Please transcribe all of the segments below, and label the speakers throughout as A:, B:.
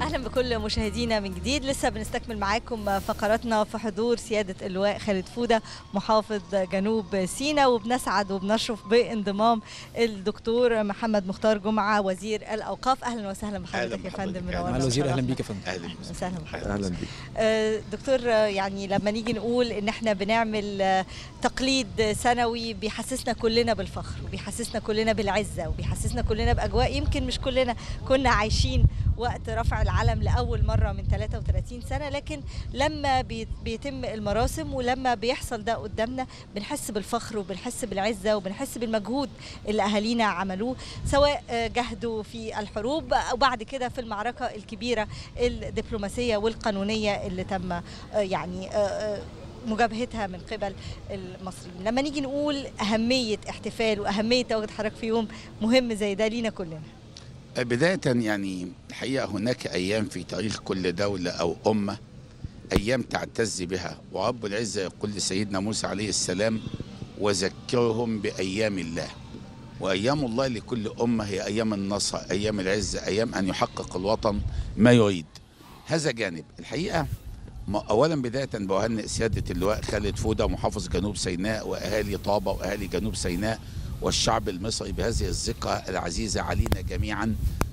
A: اهلا بكل مشاهدينا من جديد لسه بنستكمل معاكم فقراتنا في حضور سياده اللواء خالد فوده محافظ جنوب سيناء وبنسعد وبنشرف بانضمام الدكتور محمد مختار جمعه وزير الاوقاف اهلا وسهلا بحضرتك يا فندم
B: مع
A: منورنا
B: الوزير اهلا
A: وشرفنا.
B: بيك يا فندم
C: اهلا
A: وسهلا بحضرتك
C: اهلا بيك
A: آه، دكتور آه، يعني لما نيجي نقول ان احنا بنعمل آه، تقليد سنوي بيحسسنا كلنا بالفخر وبيحسسنا كلنا بالعزه وبيحسسنا كلنا باجواء يمكن مش كلنا كنا عايشين وقت رفع العلم لاول مره من 33 سنه لكن لما بي- بيتم المراسم ولما بيحصل ده قدامنا بنحس بالفخر وبنحس بالعزه وبنحس بالمجهود اللي اهالينا عملوه سواء آه، جهدوا في الحروب وبعد كده في المعركه الكبيره الدبلوماسيه والقانونيه اللي تم آه، يعني آه، آه، مجابهتها من قبل المصريين لما نيجي نقول أهمية احتفال وأهمية تواجد حضرتك في يوم مهم زي ده لينا كلنا
C: بداية يعني الحقيقة هناك أيام في تاريخ كل دولة أو أمة أيام تعتز بها ورب العزة يقول لسيدنا موسى عليه السلام وذكرهم بأيام الله وأيام الله لكل أمة هي أيام النصر أيام العزة أيام أن يحقق الوطن ما يريد هذا جانب الحقيقة ما- أولا بداية بهنئ سيادة اللواء خالد فودة محافظ جنوب سيناء وأهالي طابة وأهالي جنوب سيناء والشعب المصري بهذه الذكرى العزيزة علينا جميعا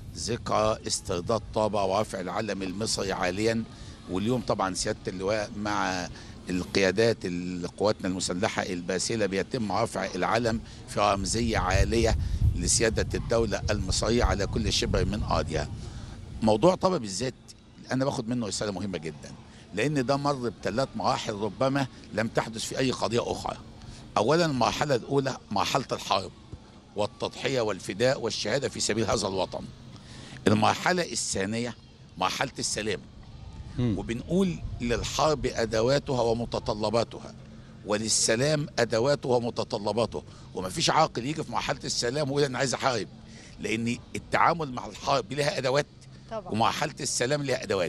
C: ذكرى استرداد طابة ورفع العلم المصري عاليا واليوم طبعا سيادة اللواء مع القيادات قواتنا المسلحة الباسلة بيتم رفع العلم في رمزية عالية لسيادة الدولة المصرية على كل شبر من أرضها موضوع طابة بالذات أنا باخد منه رسالة مهمة جدا لأن ده مر بثلاث مراحل ربما لم تحدث في أي قضية أخرى أولا المرحلة الأولى مرحلة الحرب والتضحية والفداء والشهادة في سبيل هذا الوطن المرحلة الثانية مرحلة السلام
B: مم.
C: وبنقول للحرب أدواتها ومتطلباتها وللسلام أدواته ومتطلباته ومفيش عاقل يجي في مرحلة السلام ويقول أنا عايز أحارب لأن التعامل مع الحرب لها أدوات
A: طبعا
C: ومرحلة السلام لها أدوات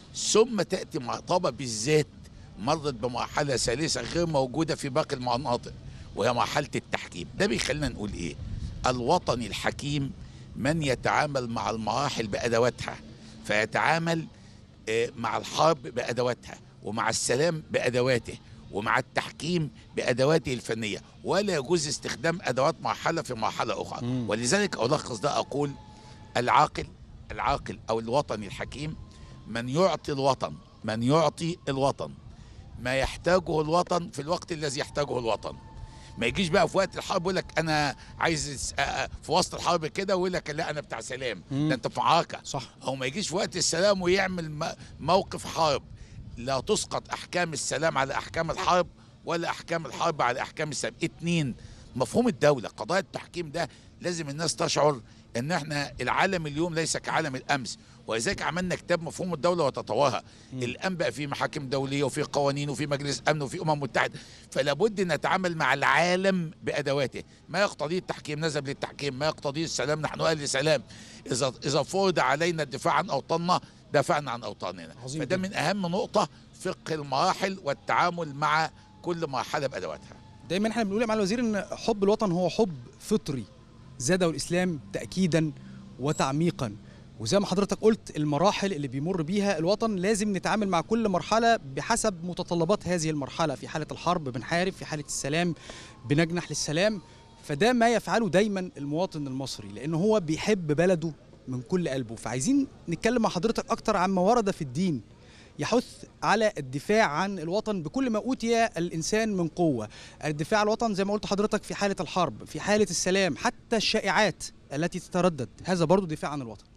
C: ثم تأتي مع طابة بالذات مرت بمرحلة ثالثة غير موجودة في باقي المناطق وهي مرحلة التحكيم ده بيخلينا نقول إيه الوطني الحكيم من يتعامل مع المراحل بأدواتها فيتعامل آه، مع الحرب بأدواتها ومع السلام بأدواته ومع التحكيم بأدواته الفنية ولا يجوز استخدام أدوات مرحلة في مرحلة أخرى
B: مم.
C: ولذلك ألخص ده أقول العاقل العاقل أو الوطني الحكيم من يعطي الوطن من يعطي الوطن ما يحتاجه الوطن في الوقت الذي يحتاجه الوطن ما يجيش بقى في وقت الحرب يقول لك انا عايز أس- آه، آه، في وسط الحرب كده ويقول لك لا انا بتاع سلام
B: مم.
C: ده انت في معركه
B: صح
C: او ما يجيش في وقت السلام ويعمل م- موقف حرب لا تسقط احكام السلام على احكام الحرب ولا احكام الحرب على احكام السلام اتنين مفهوم الدوله قضايا التحكيم ده لازم الناس تشعر ان احنا العالم اليوم ليس كعالم الامس ولذلك عملنا كتاب مفهوم الدوله وتطورها الان بقى في محاكم دوليه وفي قوانين وفي مجلس امن وفي امم متحده فلا بد نتعامل مع العالم بادواته ما يقتضيه التحكيم نذهب للتحكيم ما يقتضيه السلام نحن اهل السلام اذا اذا فرض علينا الدفاع عن اوطاننا دافعنا عن اوطاننا
B: عظيم
C: فده
B: جدا.
C: من اهم نقطه فقه المراحل والتعامل مع كل مرحله بادواتها
B: دايما احنا بنقول يا معالي الوزير ان حب الوطن هو حب فطري زاده الاسلام تاكيدا وتعميقا وزي ما حضرتك قلت المراحل اللي بيمر بيها الوطن لازم نتعامل مع كل مرحله بحسب متطلبات هذه المرحله في حاله الحرب بنحارب في حاله السلام بنجنح للسلام فده ما يفعله دايما المواطن المصري لان هو بيحب بلده من كل قلبه فعايزين نتكلم مع حضرتك اكتر عن ما ورد في الدين يحث على الدفاع عن الوطن بكل ما اوتي الانسان من قوه الدفاع عن الوطن زي ما قلت حضرتك في حاله الحرب في حاله السلام حتى الشائعات التي تتردد هذا برضو دفاع عن الوطن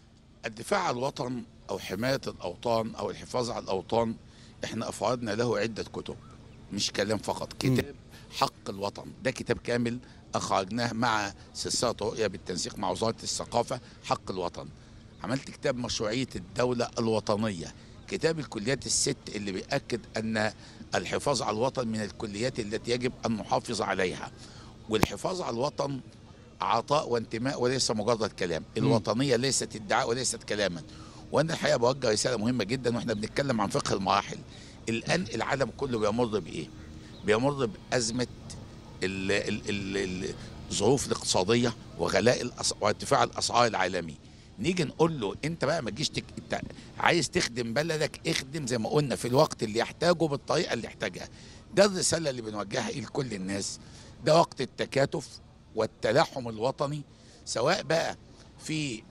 C: الدفاع عن الوطن او حمايه الاوطان او الحفاظ على الاوطان احنا افردنا له عده كتب مش كلام فقط كتاب حق الوطن ده كتاب كامل اخرجناه مع سلسله رؤيه بالتنسيق مع وزاره الثقافه حق الوطن عملت كتاب مشروعيه الدوله الوطنيه كتاب الكليات الست اللي بيأكد ان الحفاظ على الوطن من الكليات التي يجب ان نحافظ عليها والحفاظ على الوطن عطاء وانتماء وليس مجرد كلام الوطنيه ليست ادعاء وليست كلاما وانا الحقيقه بوجه رساله مهمه جدا واحنا بنتكلم عن فقه المراحل الان العالم كله بيمر بايه بيمر بازمه ال ال ال ال الظروف الاقتصاديه وغلاء الأس... وارتفاع الاسعار العالمي نيجي نقول له انت بقى ما تجيش تك... انت عايز تخدم بلدك اخدم زي ما قلنا في الوقت اللي يحتاجه بالطريقه اللي يحتاجها ده الرساله اللي بنوجهها لكل الناس ده وقت التكاتف والتلاحم الوطني سواء بقى في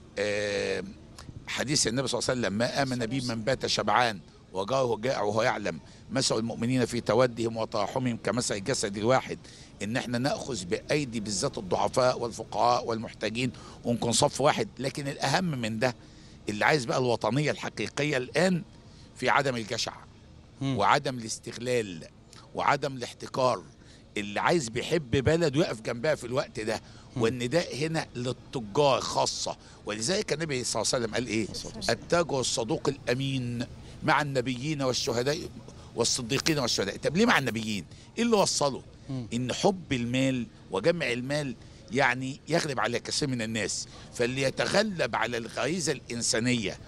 C: آه، حديث النبي صلى الله عليه وسلم ما امن بي من بات شبعان وجاره جائع وهو يعلم مثل المؤمنين في تودهم وتراحمهم كمثل الجسد الواحد ان احنا ناخذ بايدي بالذات الضعفاء والفقراء والمحتاجين ونكون صف واحد لكن الاهم من ده اللي عايز بقى الوطنيه الحقيقيه الان في عدم الجشع
B: مم.
C: وعدم الاستغلال وعدم الاحتكار اللي عايز بيحب بلد ويقف جنبها في الوقت ده والنداء هنا للتجار خاصة ولذلك النبي صلى الله عليه وسلم قال ايه التاجر الصدوق الامين مع النبيين والشهداء والصديقين والشهداء طب ليه مع النبيين ايه اللي وصله
B: مم.
C: ان حب المال وجمع المال يعني يغلب على كثير من الناس فاللي يتغلب على الغريزة الإنسانية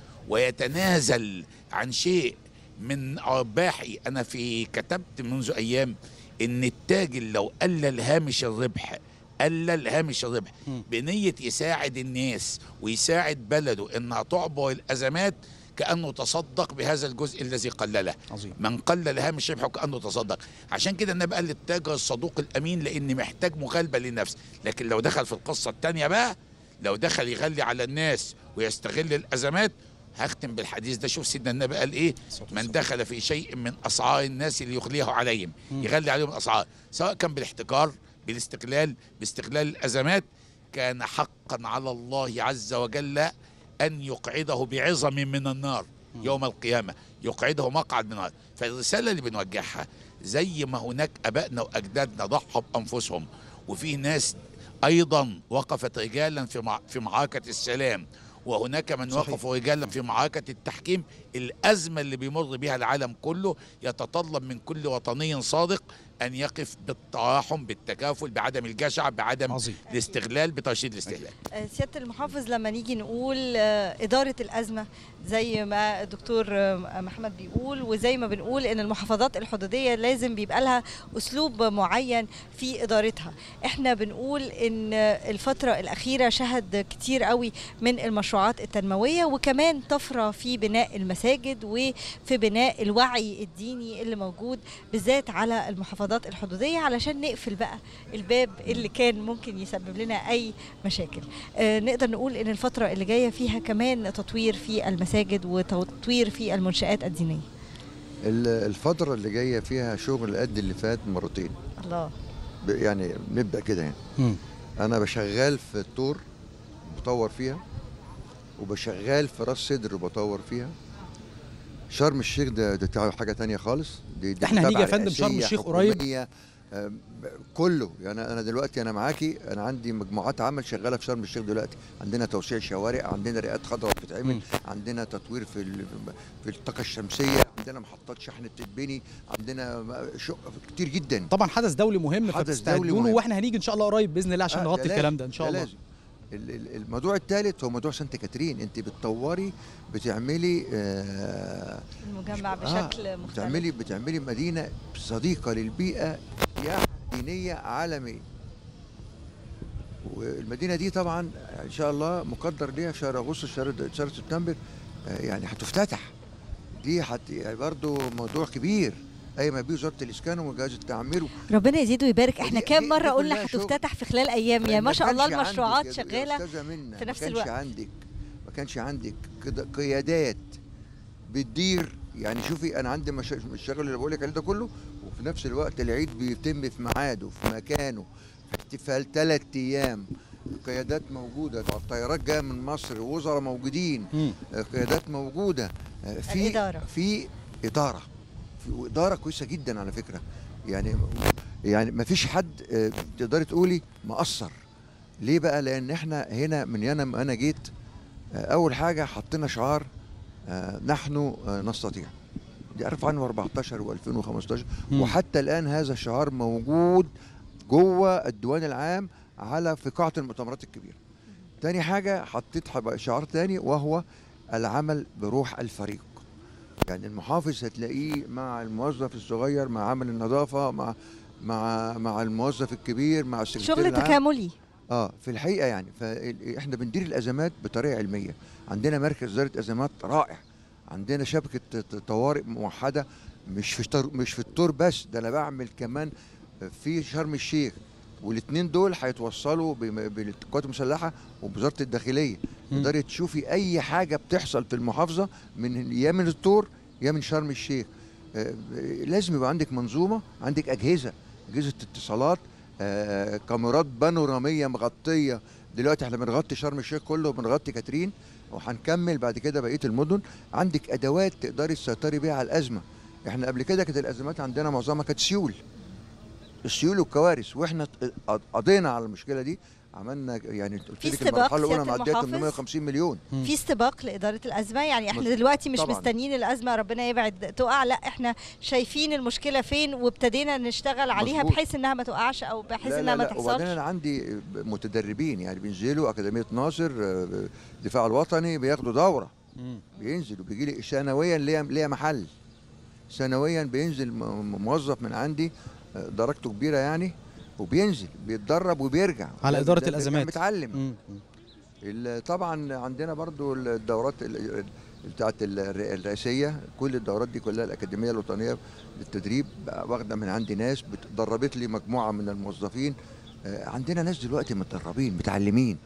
C: ويتنازل عن شيء من أرباحي أنا في كتبت منذ أيام إن التاجر لو قلل هامش الربح قلل هامش الربح
B: مم.
C: بنية يساعد الناس ويساعد بلده إنها تعبر الأزمات كأنه تصدق بهذا الجزء الذي قلله
B: عظيم
C: من قلل هامش ربحه كانه تصدق عشان كده النبي قال للتاجر الصدوق الامين لان محتاج مغالبه للنفس لكن لو دخل في القصه الثانيه بقى لو دخل يغلي على الناس ويستغل الازمات هختم بالحديث ده شوف سيدنا النبي قال ايه من دخل في شيء من اسعار الناس ليغليه عليهم
B: مم.
C: يغلي عليهم الاسعار سواء كان بالاحتكار بالاستقلال باستغلال الازمات كان حقا على الله عز وجل ان يقعده بعظم من النار يوم القيامه يقعده مقعد من النار فالرساله اللي بنوجهها زي ما هناك ابائنا واجدادنا ضحوا بانفسهم وفي ناس ايضا وقفت رجالا في مع في معركه السلام وهناك من
B: صحيح.
C: وقفوا رجالا في معركه التحكيم الازمه اللي بيمر بها العالم كله يتطلب من كل وطني صادق ان يقف بالتراحم بالتكافل بعدم الجشع بعدم
B: عظيم
C: الاستغلال بترشيد الاستهلاك
A: آه، سياده المحافظ لما نيجي نقول آه، اداره الازمه زي ما الدكتور آه، محمد بيقول وزي ما بنقول ان المحافظات الحدوديه لازم بيبقى لها اسلوب معين في ادارتها احنا بنقول ان آه، الفتره الاخيره شهد كتير قوي من المشروعات التنمويه وكمان طفره في بناء المساجد وفي بناء الوعي الديني اللي موجود بالذات على المحافظات الحدوديه علشان نقفل بقى الباب اللي كان ممكن يسبب لنا اي مشاكل آه، نقدر نقول ان الفتره اللي جايه فيها كمان تطوير في المساجد وتطوير في المنشآت الدينيه
D: ال- الفترة اللي جاية فيها شغل قد اللي فات مرتين
A: الله
D: ب- يعني نبدأ كده يعني
B: مم.
D: أنا بشغال في الطور بطور فيها وبشغال في راس سدر بطور فيها شرم الشيخ ده ده بتاع حاجة تانية خالص دي, دي
B: إحنا هنيجي يا
D: متابعة
B: فندم شرم
D: رئاسية
B: الشيخ قريب.
D: حكومية، آه، ب- كله يعني انا دلوقتي انا معاكي انا عندي مجموعات عمل شغاله في شرم الشيخ دلوقتي عندنا توسيع شوارع عندنا رئات خضراء بتتعمل
B: مم.
D: عندنا تطوير في ال- في الطاقه الشمسيه عندنا محطات شحن بتتبني عندنا شق كتير جدا
B: طبعا حدث دولي مهم
D: حدث
B: فبتستعدوا
D: دولي
B: له
D: مهم.
B: واحنا هنيجي ان شاء الله قريب باذن الله عشان
D: آه،
B: نغطي
D: ده
B: الكلام
D: لازم،
B: ده ان شاء الله
D: لازم. ال- ال- الموضوع الثالث هو موضوع سانت كاترين انت بتطوري بتعملي آه
A: المجمع
D: آه،
A: بشكل مختلف
D: بتعملي بتعملي مدينه صديقه للبيئه سياحه دينيه عالميه والمدينه دي طبعا ان شاء الله مقدر ليها في شهر اغسطس شهر شهر سبتمبر آه، يعني هتفتتح دي حت يعني برضه موضوع كبير اي ما بيه وزاره الاسكان وجهاز التعمير
A: ربنا يزيد ويبارك احنا
D: دي-
A: كام
D: دي-
A: مره
D: دي
A: قلنا
D: كلها شغل.
A: هتفتتح في خلال ايام يعني ما شاء الله
D: كانش عندك
A: المشروعات
D: يا- يا
A: شغاله
D: أستاذة منى،
A: في نفس
D: ما
A: الوقت.
D: كانش عندك ما كانش عندك كده قيادات بتدير يعني شوفي انا عندي مشا- الشغل اللي بقول لك عليه ده كله وفي نفس الوقت العيد بيتم في ميعاده في مكانه في احتفال ثلاث ايام قيادات موجوده طيارات جايه من مصر وزراء موجودين
B: مم.
D: قيادات موجوده آه، في
A: الإدارة.
D: في اداره في واداره كويسه جدا على فكره يعني يعني ما فيش حد آه، تقدري تقولي مقصر ليه بقى لان احنا هنا من يانا ما انا جيت آه، اول حاجه حطينا شعار آه، نحن آه، نستطيع دي 2014 و2015
B: مم.
D: وحتى الان هذا الشعار موجود جوه الديوان العام على في قاعه المؤتمرات الكبيره تاني حاجه حطيت حب- شعار تاني وهو العمل بروح الفريق يعني المحافظ هتلاقيه مع الموظف الصغير مع عامل النظافه مع مع مع الموظف الكبير مع السكرتير
A: شغل
D: العام
A: تكاملي
D: اه في الحقيقه يعني فاحنا بندير الازمات بطريقه علميه عندنا مركز اداره ازمات رائع عندنا شبكه ت- طوارئ موحده مش في التر... مش في التور بس ده انا بعمل كمان في شرم الشيخ والاثنين دول هيتوصلوا بم- بالقوات المسلحه وبوزاره الداخليه
B: مم.
D: تقدري تشوفي اي حاجه بتحصل في المحافظه من يا من التور يا من شرم الشيخ آه، لازم يبقى عندك منظومه عندك اجهزه اجهزه اتصالات آه، كاميرات بانوراميه مغطيه دلوقتي احنا بنغطي شرم الشيخ كله وبنغطي كاترين وهنكمل بعد كده بقيه المدن عندك ادوات تقدري تسيطري بيها على الازمه احنا قبل كده كانت الازمات عندنا معظمها كانت سيول السيول والكوارث واحنا ت- قضينا على المشكله دي عملنا يعني قلت
A: في
D: لك
A: استباق
D: المرحله الاولى
A: سيادة
D: معديه
A: المحافظ؟
D: 850 مليون
A: في استباق لاداره الازمه يعني احنا
D: مظ-
A: دلوقتي مش
D: طبعاً.
A: مستنيين الازمه ربنا يبعد تقع لا احنا شايفين المشكله فين وابتدينا نشتغل عليها
D: مظبوط.
A: بحيث انها ما تقعش او بحيث
D: لا
A: انها
D: لا
A: ما
D: لا وبعدين
A: تحصلش
D: انا عندي متدربين يعني بينزلوا اكاديميه ناصر آه، الدفاع الوطني بياخدوا دوره
B: مم.
D: بينزل وبيجي لي سنويا ليا ليا محل سنويا بينزل م- م- موظف من عندي آه، درجته كبيره يعني وبينزل بيتدرب وبيرجع
B: على
D: ده-
B: إدارة
D: ده- ده كان
B: الأزمات.
D: متعلم
B: مم. مم.
D: ال- طبعا عندنا برضو الدورات ال- ال- بتاعت الر- الرئاسيه كل الدورات دي كلها الاكاديميه الوطنيه للتدريب بقى واخده من عندي ناس بت- دربت لي مجموعه من الموظفين آه، عندنا ناس دلوقتي متدربين متعلمين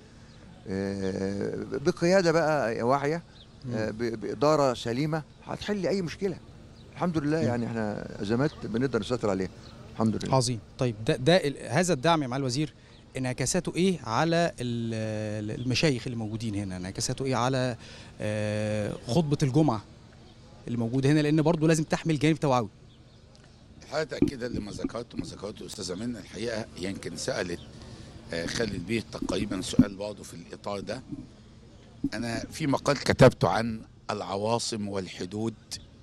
D: آه، بقياده بقى واعيه آه، ب- باداره سليمه هتحل اي مشكله الحمد لله
B: مم.
D: يعني احنا ازمات بنقدر نسيطر عليها الحمد لله
B: عظيم طيب ده, ده ال- هذا الدعم يا معالي الوزير انعكاساته ايه على ال- المشايخ اللي موجودين هنا انعكاساته ايه على آه، خطبه الجمعه اللي موجوده هنا لان برضه لازم تحمل جانب توعوي
C: الحقيقه تاكيدا لما ذكرته ما ذكرته استاذه منى الحقيقه يمكن سالت آه، خالد بيه تقريبا سؤال برضه في الاطار ده انا في مقال كتبته عن العواصم والحدود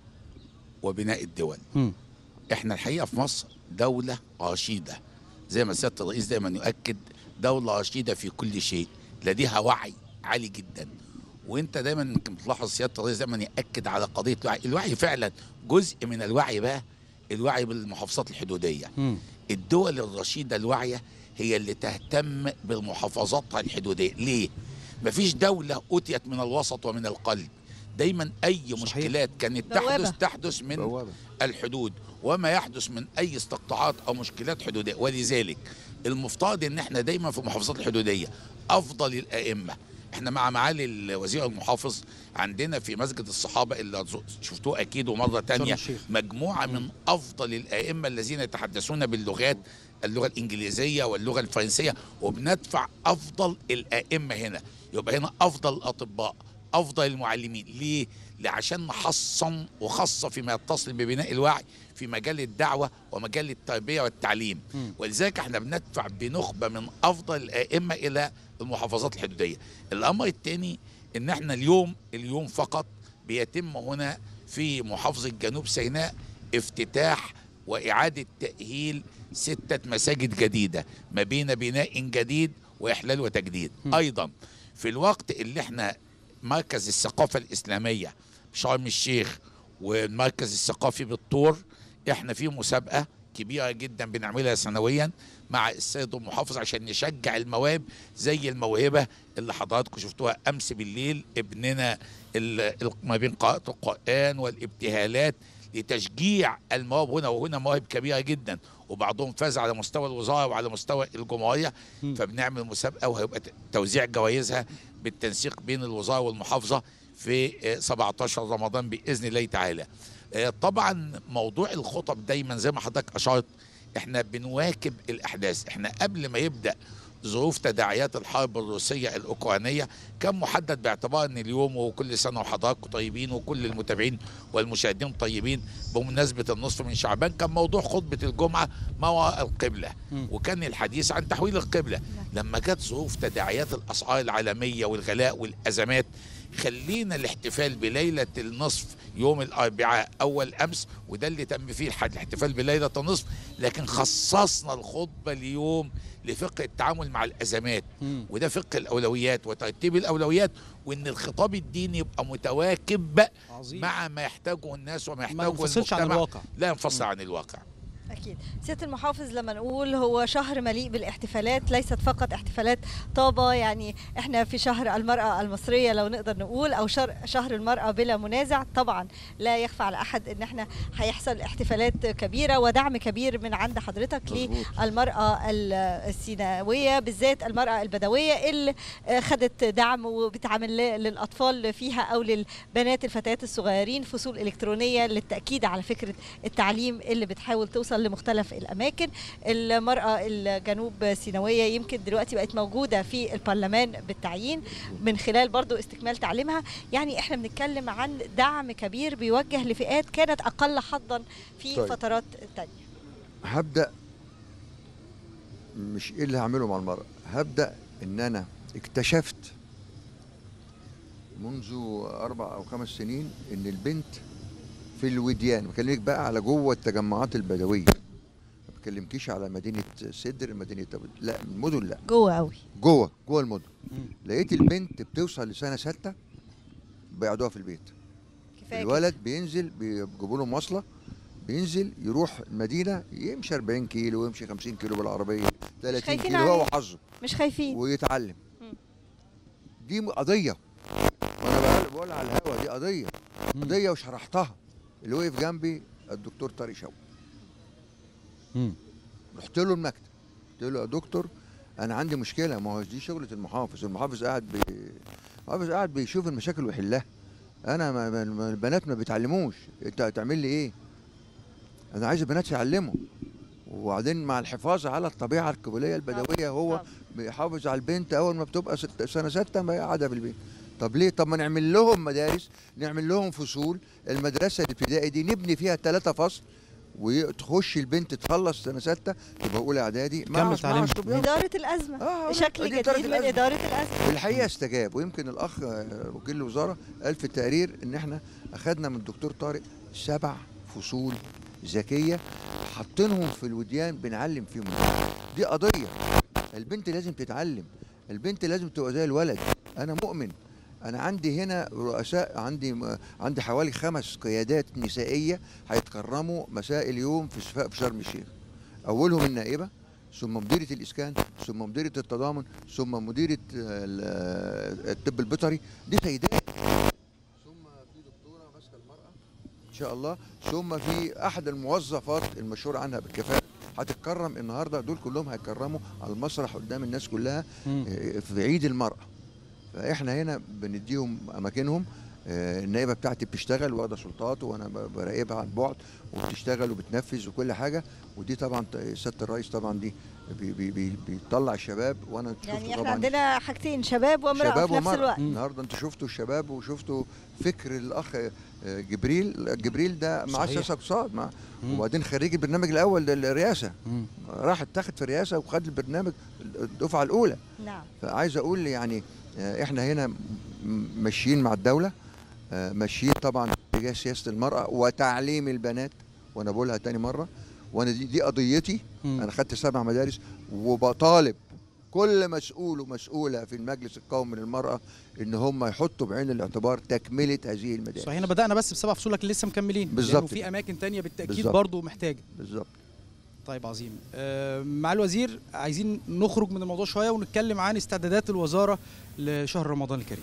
C: وبناء الدول
B: مم.
C: احنا الحقيقه في مصر دوله رشيده زي ما سياده الرئيس دايما يؤكد دوله رشيده في كل شيء لديها وعي عالي جدا وانت دايما يمكن بتلاحظ سياده الرئيس دايما ياكد على قضيه الوعي الوعي فعلا جزء من الوعي بقى الوعي بالمحافظات الحدوديه
B: مم.
C: الدول الرشيده الواعيه هي اللي تهتم بالمحافظات الحدوديه ليه مفيش دوله اوتيت من الوسط ومن القلب دايما اي
B: صحيح.
C: مشكلات كانت
A: بوابة.
C: تحدث تحدث من
D: بوابه
C: الحدود وما يحدث من اي استقطاعات او مشكلات حدوديه ولذلك المفترض ان احنا دايما في المحافظات الحدوديه افضل الائمه احنا مع معالي الوزير المحافظ عندنا في مسجد الصحابه اللي شفتوه اكيد ومره تانية
B: الشيخ.
C: مجموعه من افضل الائمه الذين يتحدثون باللغات اللغه الانجليزيه واللغه الفرنسيه وبندفع افضل الائمه هنا يبقى هنا افضل الاطباء افضل المعلمين ليه عشان نحصن وخاصه فيما يتصل ببناء الوعي في مجال الدعوه ومجال التربيه والتعليم
B: مم.
C: ولذلك احنا بندفع بنخبه من افضل الائمه الى المحافظات الحدوديه الامر الثاني ان احنا اليوم اليوم فقط بيتم هنا في محافظه جنوب سيناء افتتاح واعاده تاهيل سته مساجد جديده ما بين بناء جديد واحلال وتجديد
B: م.
C: ايضا في الوقت اللي احنا مركز الثقافه الاسلاميه شرم الشيخ والمركز الثقافي بالطور احنا في مسابقه كبيره جدا بنعملها سنويا مع السيد المحافظ عشان نشجع المواهب زي الموهبه اللي حضراتكم شفتوها امس بالليل ابننا ال- ال- ما بين قراءه القران والابتهالات لتشجيع المواهب هنا وهنا مواهب كبيره جدا وبعضهم فاز على مستوى الوزاره وعلى مستوى الجمهوريه
B: مم.
C: فبنعمل مسابقه وهيبقى ت- توزيع جوائزها بالتنسيق بين الوزاره والمحافظه في آه، 17 رمضان باذن الله تعالى. آه، طبعا موضوع الخطب دايما زي ما حضرتك اشرت احنا بنواكب الاحداث احنا قبل ما يبدا ظروف تداعيات الحرب الروسيه الاوكرانيه كان محدد باعتبار ان اليوم وكل سنه وحضراتكم طيبين وكل المتابعين والمشاهدين طيبين بمناسبه النصف من شعبان كان موضوع خطبه الجمعه ما وراء القبله
B: مم.
C: وكان الحديث عن تحويل القبله لما جت ظروف تداعيات الاسعار العالميه والغلاء والازمات خلينا الاحتفال بليله النصف يوم الاربعاء اول امس وده اللي تم فيه الح- الاحتفال بليله النصف لكن خصصنا الخطبه اليوم لفقه التعامل مع الازمات
B: مم.
C: وده فقه الاولويات وترتيب الاولويات وان الخطاب الديني يبقى متواكب
B: عظيم
C: مع ما يحتاجه الناس وما
B: ما
C: يحتاجه
B: ينفصلش عن
C: المجتمع
B: الواقع
C: لا ينفصل عن الواقع
A: أكيد سيادة المحافظ لما نقول هو شهر مليء بالاحتفالات ليست فقط احتفالات طابة يعني احنا في شهر المرأة المصرية لو نقدر نقول أو شهر, شهر المرأة بلا منازع طبعا لا يخفى على أحد إن احنا هيحصل احتفالات كبيرة ودعم كبير من عند حضرتك
D: مظبوط.
A: للمرأة ال- السيناوية بالذات المرأة البدوية اللي آه، خدت دعم وبتعمل ل- للأطفال فيها أو للبنات الفتيات الصغيرين فصول إلكترونية للتأكيد على فكرة التعليم اللي بتحاول توصل لمختلف الأماكن المرأة الجنوب سيناوية يمكن دلوقتي بقت موجودة في البرلمان بالتعيين من خلال برضو استكمال تعليمها يعني احنا بنتكلم عن دعم كبير بيوجه لفئات كانت أقل حظا في
D: طيب.
A: فترات تانية
D: هبدا مش ايه اللي هعمله مع المرأة هبدا ان انا اكتشفت منذ اربع او خمس سنين ان البنت في الوديان بكلمك بقى على جوه التجمعات البدويه ما بكلمكيش على مدينه سدر مدينه أبو- لا المدن لا
A: جوه قوي
D: جوه جوه المدن
B: مم.
D: لقيت البنت بتوصل لسنه سته بيقعدوها في البيت
A: كفاية
D: الولد بينزل بيجيبوا له مواصله بينزل يروح المدينه يمشي 40 كيلو ويمشي 50 كيلو بالعربيه 30
A: خايفين
D: كيلو هو
A: عليه.
D: وحظه
A: مش خايفين
D: ويتعلم
A: مم.
D: دي م- قضيه وانا بقول- بقول على الهوا دي قضيه
B: مم.
D: قضيه وشرحتها اللي وقف جنبي الدكتور طارق شوقي
B: مم.
D: رحت له المكتب قلت له يا دكتور انا عندي مشكله ما هو دي شغله المحافظ المحافظ قاعد بي... المحافظ قاعد بيشوف المشاكل ويحلها انا ما... ما... ما- البنات ما بيتعلموش انت هتعمل لي ايه انا عايز البنات يعلموا وبعدين مع الحفاظ على الطبيعه القبليه البدويه هو
A: طبعاً.
D: بيحافظ على البنت اول ما بتبقى ست... سنه سته ما قاعده في البيت طب ليه طب ما نعمل لهم مدارس نعمل لهم فصول المدرسه الابتدائي دي نبني فيها ثلاثة فصل وتخش البنت تخلص سنه سته تبقى اولى اعدادي مع
B: كمل
D: مع
B: تعليمها.
D: صبيان.
A: إدارة الأزمة
D: آه،
A: شكل
D: دي
A: جديد
D: إدارة
A: من
D: الأزمة.
A: إدارة الأزمة
D: الحقيقه استجاب ويمكن الاخ آه، وكيل الوزاره قال في التقرير ان احنا اخذنا من الدكتور طارق سبع فصول ذكيه حاطينهم في الوديان بنعلم فيهم دي قضيه البنت لازم تتعلم البنت لازم تبقى زي الولد انا مؤمن انا عندي هنا رؤساء عندي م- عندي حوالي خمس قيادات نسائيه هيتكرموا مساء اليوم في صفاء في شرم الشيخ اولهم النائبه ثم مديرة الإسكان ثم مديرة التضامن ثم مديرة ال- الطب البيطري دي سيدات ثم في دكتورة ماسكة المرأة إن شاء الله ثم في أحد الموظفات المشهور عنها بالكفاءة هتتكرم النهارده دول كلهم هيتكرموا على المسرح قدام الناس كلها
B: مم.
D: آه، في عيد المرأة فاحنا هنا بنديهم اماكنهم آه، النائبه بتاعتي بتشتغل واخده سلطات وانا ب- براقبها عن بعد وبتشتغل وبتنفذ وكل حاجه ودي طبعا ت- سياده الرئيس طبعا دي بي بي بي بيطلع الشباب وانا شفته
A: يعني احنا
D: طبعا
A: عندنا حاجتين شباب وامرأة
D: شباب
A: في نفس
D: ومرأة.
A: الوقت
B: مم.
D: النهارده انتوا شفتوا الشباب وشفتوا فكر الاخ آه، جبريل جبريل ده معاه
B: صحيح.
D: سياسه اقتصاد مع
B: مم.
D: وبعدين خريج البرنامج الاول للرئاسه
B: مم.
D: راح اتاخد في الرئاسه وخد البرنامج الدفعه الاولى
A: نعم
D: فعايز اقول يعني آه، احنا هنا م- ماشيين مع الدوله آه، ماشيين طبعا تجاه سياسه المراه وتعليم البنات وانا بقولها تاني مره وانا دي, دي قضيتي
B: مم.
D: انا خدت سبع مدارس وبطالب كل مسؤول ومسؤوله في المجلس القومي للمراه ان هم يحطوا بعين الاعتبار تكمله هذه المدارس
B: صحيح احنا بدأنا بس بسبع فصول لكن لسه مكملين
D: بالظبط
B: وفي اماكن تانية بالتأكيد
D: بالظبط.
B: برضو محتاجة
D: بالظبط
B: طيب عظيم آه، مع الوزير عايزين نخرج من الموضوع شوية ونتكلم عن استعدادات الوزارة لشهر رمضان الكريم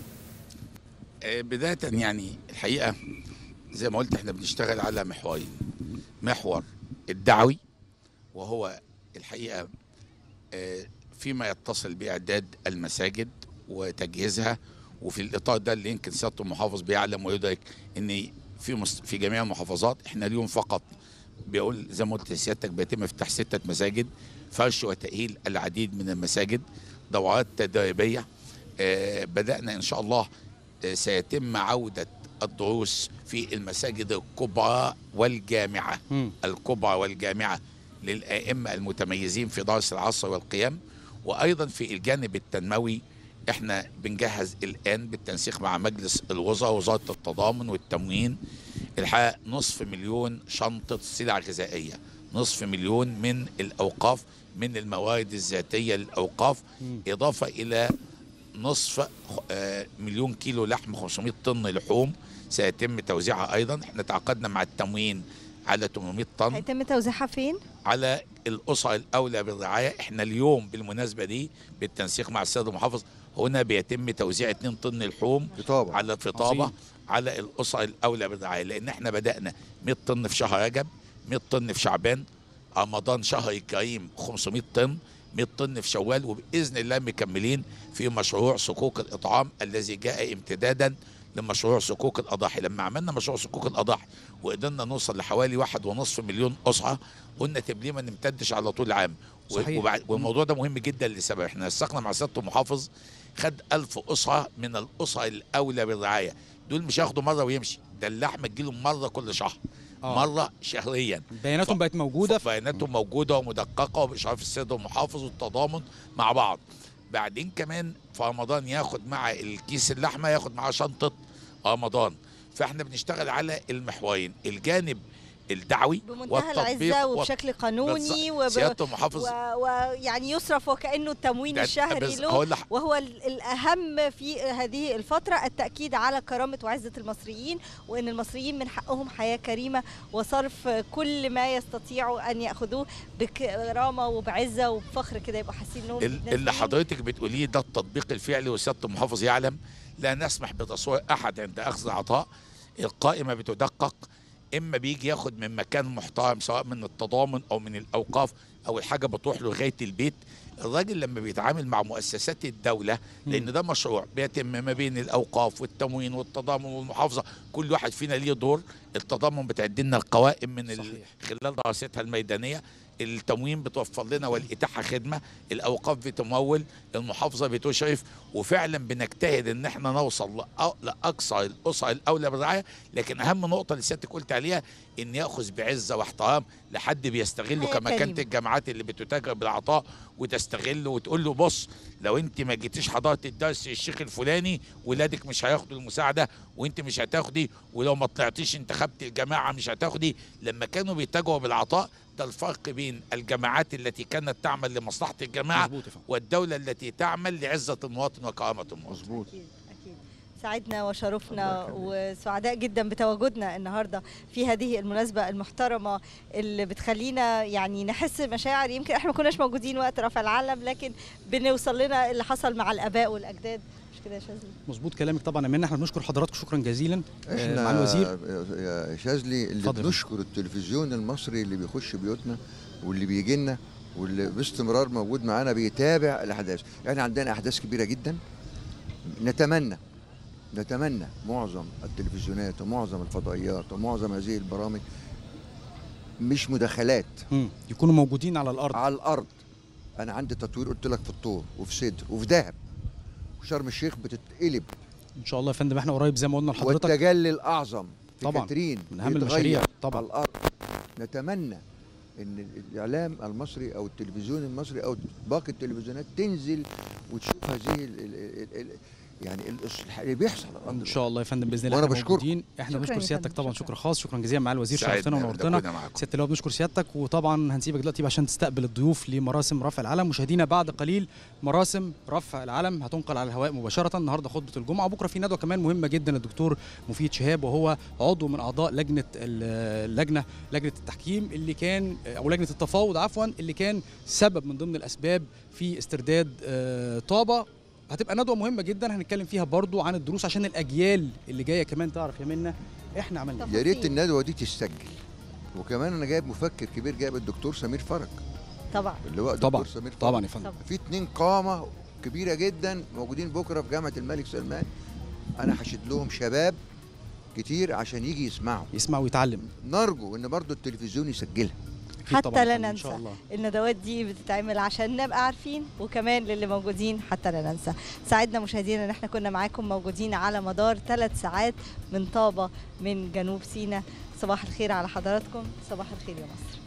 C: آه، بداية يعني الحقيقة زي ما قلت احنا بنشتغل على محورين محور الدعوي وهو الحقيقة آه، فيما يتصل بإعداد المساجد وتجهيزها وفي الإطار ده اللي يمكن سيادة المحافظ بيعلم ويدرك إن في مس- في جميع المحافظات احنا اليوم فقط بيقول زي ما قلت لسيادتك بيتم افتتاح ستة مساجد فرش وتأهيل العديد من المساجد دورات تدريبية آه، بدأنا إن شاء الله آه، سيتم عودة الدروس في المساجد الكبرى والجامعة
B: مم.
C: الكبرى والجامعة للأئمة المتميزين في درس العصر والقيام وأيضا في الجانب التنموي احنا بنجهز الآن بالتنسيق مع مجلس الوزراء وزارة التضامن والتموين الحقيقة نصف مليون شنطة سلع غذائية نصف مليون من الأوقاف من الموارد الذاتية للأوقاف
B: مم.
C: إضافة إلى نصف آه، مليون كيلو لحم 500 طن لحوم سيتم توزيعها ايضا احنا تعاقدنا مع التموين على 800 طن
A: هيتم توزيعها فين؟
C: على الاسر الاولى بالرعايه احنا اليوم بالمناسبه دي بالتنسيق مع السيد المحافظ هنا بيتم توزيع 2 طن لحوم
D: خطابه
C: على في طابه
B: عظيم.
C: على الاسر الاولى بالرعايه لان احنا بدانا 100 طن في شهر رجب 100 طن في شعبان رمضان شهر الكريم 500 طن 100 طن في شوال وباذن الله مكملين في مشروع صكوك الاطعام الذي جاء امتدادا لمشروع صكوك الاضاحي لما عملنا مشروع صكوك الاضاحي وقدرنا نوصل لحوالي واحد ونصف مليون اسره قلنا طب ليه ما نمتدش على طول العام و-
B: صحيح.
C: وبعد والموضوع ده مهم جدا لسبب احنا نسقنا مع سياده المحافظ خد ألف أسرة من الأسر الأولى بالرعاية دول مش هياخدوا مرة ويمشي ده اللحمة تجيلهم مرة كل شهر
B: آه.
C: مرة شهريا
B: بياناتهم بقت موجوده في
C: بياناتهم موجودة ومدققة وبإشراف السيد المحافظ والتضامن مع بعض بعدين كمان في رمضان ياخد مع الكيس اللحمة ياخد معاه شنطة رمضان فاحنا بنشتغل على المحورين الجانب الدعوي
A: بمنتهى
C: والتطبيق
A: العزه
C: والت-
A: وبشكل قانوني
C: بالظبط. سيادة المحافظ
A: ويعني يصرف وكانه التموين
C: ده-
A: الشهري
C: بس
A: له
C: هقول لح-
A: وهو ال- الأهم في هذه الفترة التأكيد على كرامة وعزة المصريين وأن المصريين من حقهم حياة كريمة وصرف كل ما يستطيعوا أن يأخذوه بكرامة وبعزة وبفخر كده يبقوا حاسين أنهم
C: ال-
A: ناس
C: اللي
A: مين.
C: حضرتك بتقوليه ده التطبيق الفعلي وسياده المحافظ يعلم لا نسمح بتصوير احد عند اخذ عطاء القائمه بتدقق اما بيجي ياخد من مكان محترم سواء من التضامن او من الاوقاف او الحاجه بتروح له لغايه البيت الراجل لما بيتعامل مع مؤسسات الدوله لان ده مشروع بيتم ما بين الاوقاف والتموين والتضامن والمحافظه كل واحد فينا ليه دور التضامن بتعد لنا القوائم من ال...
B: صحيح.
C: خلال دراستها الميدانيه التموين بتوفر لنا والاتاحه خدمه الاوقاف بتمول المحافظه بتشرف وفعلا بنجتهد ان احنا نوصل لأ- لاقصى الاسر الاولى بالرعايه لكن اهم نقطه اللي سيادتك قلت عليها ان ياخذ بعزه واحترام لحد بيستغله
A: حياة
C: كما كانت
A: كريمة.
C: الجامعات اللي بتتاجر بالعطاء وتستغله وتقول له بص لو انت ما جيتيش حضرت الدرس الشيخ الفلاني ولادك مش هياخدوا المساعده وانت مش هتاخدي ولو ما طلعتيش انتخبت الجماعه مش هتاخدي لما كانوا بيتاجروا بالعطاء ده الفرق بين الجماعات التي كانت تعمل لمصلحه الجماعه
B: مظبوط يا فندم.
C: والدوله التي تعمل لعزه المواطن وكرامه المواطن
D: مظبوط
A: أكيد أكيد سعدنا وشرفنا
D: الله
A: وسعداء جدا بتواجدنا النهارده في هذه المناسبه المحترمه اللي بتخلينا يعني نحس مشاعر يمكن احنا ما كناش موجودين وقت رفع العلم لكن بنوصل لنا اللي حصل مع الاباء والاجداد مش كده يا شاذلي
B: مظبوط كلامك طبعا يا منى احنا بنشكر حضراتكم شكرا جزيلا آه،
D: احنا
B: مع الوزير
D: يا شاذلي اللي
B: اتفضل.
D: بنشكر التلفزيون المصري اللي بيخش بيوتنا واللي بيجي لنا واللي باستمرار موجود معانا بيتابع الاحداث يعني عندنا احداث كبيره جدا نتمنى نتمنى معظم التلفزيونات ومعظم الفضائيات ومعظم هذه البرامج مش مداخلات
B: مم. يكونوا موجودين على الارض
D: على الارض انا عندي تطوير قلت لك في الطور وفي صدر وفي دهب وشرم الشيخ بتتقلب
B: ان شاء الله يا فندم احنا قريب زي ما قلنا لحضرتك
D: والتجلي الاعظم في
B: طبعاً.
D: كاترين
B: من أهم
D: بيتغير
B: المشاريع طبعاً.
D: على الارض نتمنى ان الاعلام المصري او التلفزيون المصري او باقي التلفزيونات تنزل وتشوف هذه ال ال ال ال يعني ال- اللي بيحصل على الارض
B: ان شاء الله يا فندم باذن الله
D: وأنا
B: احنا
D: بشكركم.
B: موجودين احنا
A: شكراً
B: بنشكر
A: يا
B: سيادتك
A: فندم،
B: طبعا
A: شكراً.
B: شكر خاص شكرا جزيلا مع الوزير
C: سعدنا
B: شرفتنا ونورتنا
C: بوجودنا معكم.
B: سياده اللواء بنشكر سيادتك وطبعا هنسيبك دلوقتي عشان تستقبل الضيوف لمراسم رفع العلم مشاهدينا بعد قليل مراسم رفع العلم هتنقل على الهواء مباشره النهارده خطبه الجمعه وبكره في ندوه كمان مهمه جدا الدكتور مفيد شهاب وهو عضو من اعضاء لجنه ال- اللجنه لجنه التحكيم اللي كان او لجنه التفاوض عفوا اللي كان سبب من ضمن الاسباب في استرداد آه، طابه هتبقى ندوه مهمه جدا هنتكلم فيها برضو عن الدروس عشان الاجيال اللي جايه كمان تعرف يا منا احنا عملنا إيه.
D: يا ريت
A: تفاصيل.
D: الندوه دي تسجل وكمان انا جايب مفكر كبير جايب الدكتور سمير فرج
A: طبعا
D: اللي هو
B: طبعا
D: الدكتور سمير فرج
B: طبعا يا فندم
A: طبعا
D: في اتنين قامة كبيرة جدا موجودين بكرة في جامعة الملك سلمان أنا حشد لهم شباب كتير عشان يجي يسمعوا
B: يسمع ويتعلم
D: نرجو إن برضو التلفزيون يسجلها
B: أكيد
A: حتى
B: طبعاً
A: لا
B: ان
A: ننسى.
B: شاء الله
A: الندوات دي بتتعمل عشان نبقى عارفين وكمان للي موجودين حتى لا ننسى سعدنا مشاهدينا ان احنا كنا معاكم موجودين على مدار ثلاث ساعات من طابة من جنوب سيناء صباح الخير على حضراتكم صباح الخير يا مصر